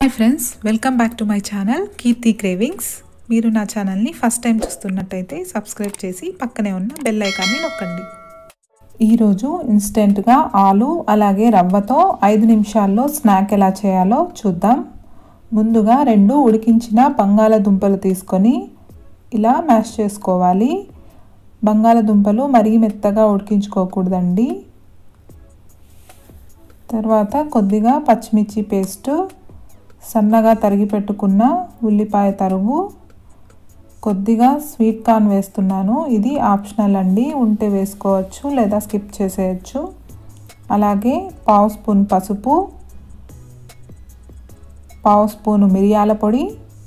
hi friends welcome back to my channel Keerthi cravings మీరు నా ఛానల్ని ఫస్ట్ టైం చూస్తున్నట్టయితే సబ్స్క్రైబ్ చేసి పక్కనే ఉన్న బెల్ ఐకాన్ని నొక్కండి ఈరోజు ఇన్స్టెంట్గా ఆలు అలాగే రవ్వతో ఐదు నిమిషాల్లో స్నాక్ ఎలా చేయాలో చూద్దాం ముందుగా రెండు ఉడికించిన బంగాళదుంపలు తీసుకొని ఇలా మ్యాష్ చేసుకోవాలి బంగాళదుంపలు మరీ మెత్తగా ఉడికించుకోకూడదండి తర్వాత కొద్దిగా పచ్చిమిర్చి పేస్టు సన్నగా తరిగి పెట్టుకున్న ఉల్లిపాయ తరుగు కొద్దిగా స్వీట్ కార్న్ వేస్తున్నాను ఇది ఆప్షనల్ అండి ఉంటే వేసుకోవచ్చు లేదా స్కిప్ చేసేయచ్చు అలాగే పావు స్పూన్ పసుపు పావు స్పూను మిరియాల పొడి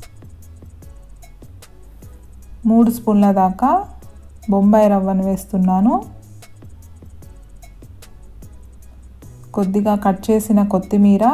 మూడు స్పూన్ల దాకా బొంబాయి రవ్వను వేస్తున్నాను కొద్దిగా కట్ చేసిన కొత్తిమీర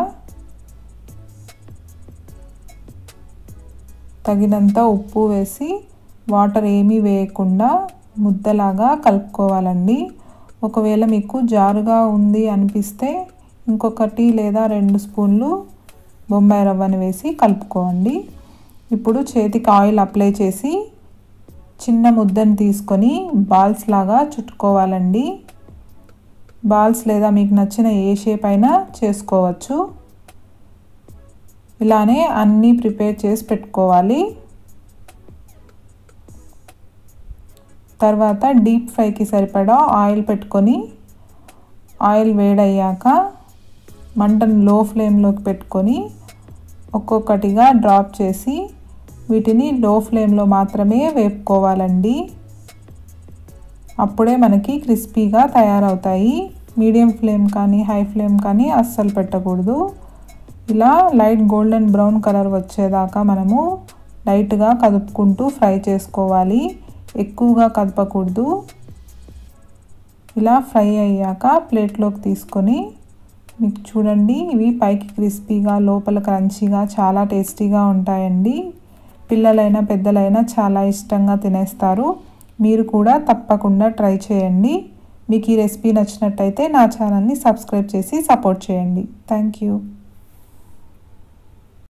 తగినంత ఉప్పు వేసి వాటర్ ఏమీ వేయకుండా ముద్దలాగా కలుపుకోవాలండి ఒకవేళ మీకు జారుగా ఉంది అనిపిస్తే ఇంకొకటి లేదా రెండు స్పూన్లు బొంబాయి రవ్వని వేసి కలుపుకోండి ఇప్పుడు చేతికి ఆయిల్ అప్లై చేసి చిన్న ముద్దను తీసుకొని బాల్స్ లాగా చుట్టుకోవాలండి బాల్స్ లేదా మీకు నచ్చిన ఏ షేప్ అయినా చేసుకోవచ్చు ఇలానే అన్నీ ప్రిపేర్ చేసి పెట్టుకోవాలి తర్వాత డీప్ ఫ్రైకి సరిపడా ఆయిల్ పెట్టుకొని ఆయిల్ వేడయ్యాక మంటను లో ఫ్లేమ్లోకి పెట్టుకొని ఒక్కొక్కటిగా డ్రాప్ చేసి వీటిని లో ఫ్లేమ్లో మాత్రమే వేపుకోవాలండి అప్పుడే మనకి క్రిస్పీగా తయారవుతాయి మీడియం ఫ్లేమ్ కానీ హై ఫ్లేమ్ కానీ అస్సలు పెట్టకూడదు ఇలా లైట్ గోల్డెన్ బ్రౌన్ కలర్ వచ్చేదాకా మనము లైట్గా కదుపుకుంటూ ఫ్రై చేసుకోవాలి ఎక్కువగా కదపకూడదు ఇలా ఫ్రై అయ్యాక ప్లేట్లోకి తీసుకొని మీకు చూడండి ఇవి పైకి క్రిస్పీగా లోపల క్రంచీగా చాలా టేస్టీగా ఉంటాయండి పిల్లలైనా పెద్దలైనా చాలా ఇష్టంగా తినేస్తారు మీరు కూడా తప్పకుండా ట్రై చేయండి మీకు ఈ రెసిపీ నచ్చినట్టయితే నా ఛానల్ని సబ్స్క్రైబ్ చేసి సపోర్ట్ చేయండి థ్యాంక్ యూ